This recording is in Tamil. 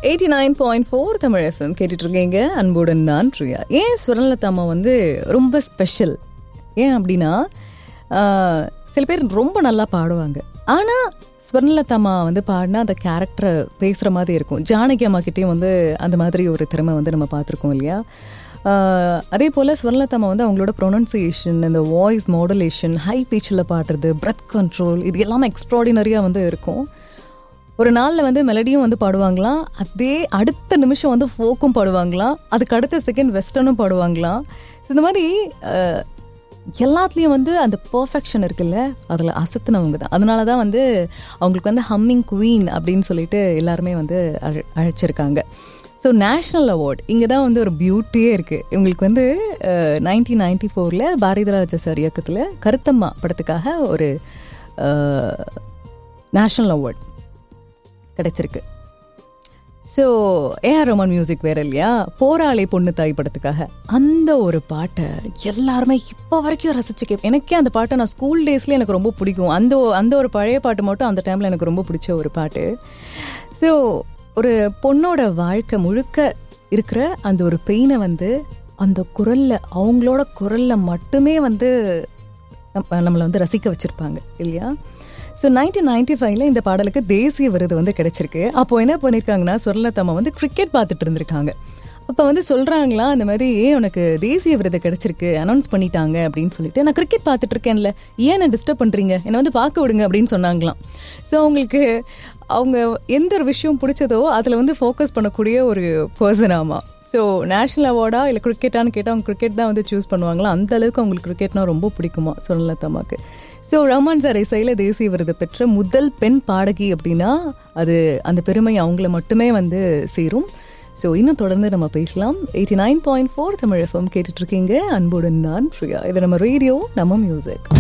eighty nine point four Tamil FM கேட்டுட்டு இருக்கீங்க அன்புடன் நான் பிரியா ஏன் ஸ்வரன்லதா அம்மா வந்து ரொம்ப ஸ்பெஷல் ஏன் அப்படின்னா ஆஹ், சில பேர் ரொம்ப நல்லா பாடுவாங்க ஆனால் ஸ்வர்ணலதா அம்மா வந்து பாடினா அந்த கேரக்டரை பேசுகிற மாதிரி இருக்கும் ஜானகி அம்மா கிட்டேயும் வந்து அந்த மாதிரி ஒரு திறமை வந்து நம்ம பார்த்துருக்கோம் இல்லையா ஆஹ், அதே போல் ஸ்வர்ணலதா அம்மா வந்து அவங்களோட ப்ரொனன்சியேஷன் இந்த வாய்ஸ் மாடுலேஷன் ஹை பீச்சில் பாடுறது பிரெத் கண்ட்ரோல் இது எல்லாமே எக்ஸ்ட்ராடினரியாக வந்து இருக்கும் ஒரு நாளில் வந்து மெலடியும் வந்து பாடுவாங்களாம் அதே அடுத்த நிமிஷம் வந்து ஃபோக்கும் பாடுவாங்களாம் அதுக்கு அடுத்த செகண்ட் வெஸ்டர்னும் பாடுவாங்களாம் ஸோ இந்த மாதிரி அஹ், எல்லாத்துலேயும் வந்து அந்த பர்ஃபெக்ஷன் இருக்குல்ல அதில் அசத்துனவங்க தான் அதனால தான் வந்து அவங்களுக்கு வந்து ஹம்மிங் குவீன் அப்படின்னு சொல்லிட்டு எல்லாருமே வந்து அழ அழைச்சிருக்காங்க ஸோ நேஷ்னல் அவார்ட் இங்கே தான் வந்து ஒரு பியூட்டியே இருக்குது இவங்களுக்கு வந்து நைன்டீன் நைன்டி ஃபோரில் பாரதிராஜ சார் இயக்கத்தில் கருத்தம்மா படத்துக்காக ஒரு நேஷ்னல் அவார்ட் கிடைச்சிருக்கு ஸோ ஏஆர் ரோமன் மியூசிக் வேற இல்லையா போராளி பொண்ணு தாய் படத்துக்காக அந்த ஒரு பாட்டை எல்லாருமே இப்போ வரைக்கும் ரசிச்சு கேட்பேன் எனக்கே அந்த பாட்டை நான் ஸ்கூல் டேஸ்லேயே எனக்கு ரொம்ப பிடிக்கும் அந்த ஒ- அந்த ஒரு பழைய பாட்டு மட்டும் அந்த டைமில் எனக்கு ரொம்ப பிடிச்ச ஒரு பாட்டு ஸோ ஒரு பொண்ணோட வாழ்க்கை முழுக்க இருக்கிற அந்த ஒரு பெயினை வந்து அந்த குரல்ல அவங்களோட குரல்ல மட்டுமே வந்து நம்ம- நம்மளை வந்து ரசிக்க வச்சிருப்பாங்க இல்லையா ஸோ நைன்டீன் நைன்டி ஃபைவ்ல இந்த பாடலுக்கு தேசிய விருது வந்து கிடைச்சிருக்கு அப்போ என்ன பண்ணியிருக்காங்கன்னா சுரலத்தம்மா வந்து கிரிக்கெட் பார்த்துட்டு இருந்திருக்காங்க அப்போ வந்து சொல்கிறாங்களா இந்த மாதிரி ஏன் உனக்கு தேசிய விருது கிடைச்சிருக்கு அனௌன்ஸ் பண்ணிட்டாங்க அப்படின்னு சொல்லிட்டு நான் கிரிக்கெட் பார்த்துட்டு இருக்கேன்ல ஏன் என்ன டிஸ்டர்ப் பண்ணுறீங்க என்னை வந்து பார்க்க விடுங்க அப்படின்னு சொன்னாங்களாம் ஸோ அவங்களுக்கு அவங்க எந்த ஒரு விஷயம் பிடிச்சதோ அதில் வந்து ஃபோக்கஸ் பண்ணக்கூடிய ஒரு பர்சன் ஆமா ஸோ நேஷ்னல் அவார்டா இல்லை கிரிக்கெட்டான்னு கேட்டால் அவங்க கிரிக்கெட் தான் வந்து சூஸ் பண்ணுவாங்களா அந்த அளவுக்கு அவங்களுக்கு கிரிக்கெட்னா ரொம்ப பிடிக்குமா சுரலத்தம்மாக்கு ஸோ ரஹ்மான் சார் இசையில் தேசிய விருது பெற்ற முதல் பெண் பாடகி அப்படின்னா அது அந்த பெருமை அவங்கள மட்டுமே வந்து சேரும் ஸோ இன்னும் தொடர்ந்து நம்ம பேசலாம் eighty nine point four Tamil FM கேட்டுட்டு இருக்கீங்க அன்புடன் நான் பிரியா இது நம்ம ரேடியோ நம்ம மியூசிக்